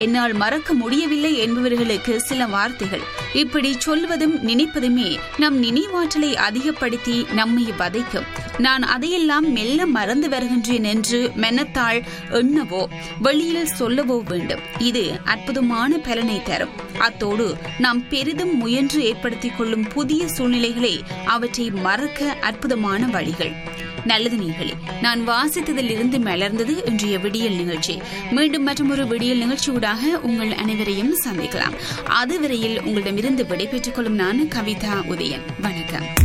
என்னால் மறக்க முடியவில்லை என்பவர்களுக்கு சில வார்த்தைகள் இப்படி சொல்வதும் நினைப்பதுமே நம் நினைவாற்றலை அதிகப்படுத்தி நம்மை வதைக்கும் நான் அதையெல்லாம் மெல்ல மறந்து வருகின்றேன் என்று மெனத்தாள் எண்ணவோ வெளியில் சொல்லவோ வேண்டும் இது அற்புதமான பலனை தரும் அத்தோடு நாம் பெரிதும் முயன்று ஏற்படுத்திக் கொள்ளும் புதிய சூழ்நிலைகளே அவற்றை மறக்க அற்புதமான வழிகள் நல்லது நீங்களே நான் வாசித்ததில் இருந்து மலர்ந்தது இன்றைய விடியல் நிகழ்ச்சி மீண்டும் மற்றும் ஒரு விடியல் நிகழ்ச்சியூடாக உங்கள் அனைவரையும் சந்திக்கலாம் அதுவரையில் உங்களிடமிருந்து விடைபெற்றுக் கொள்ளும் நான் கவிதா உதயன் வணக்கம்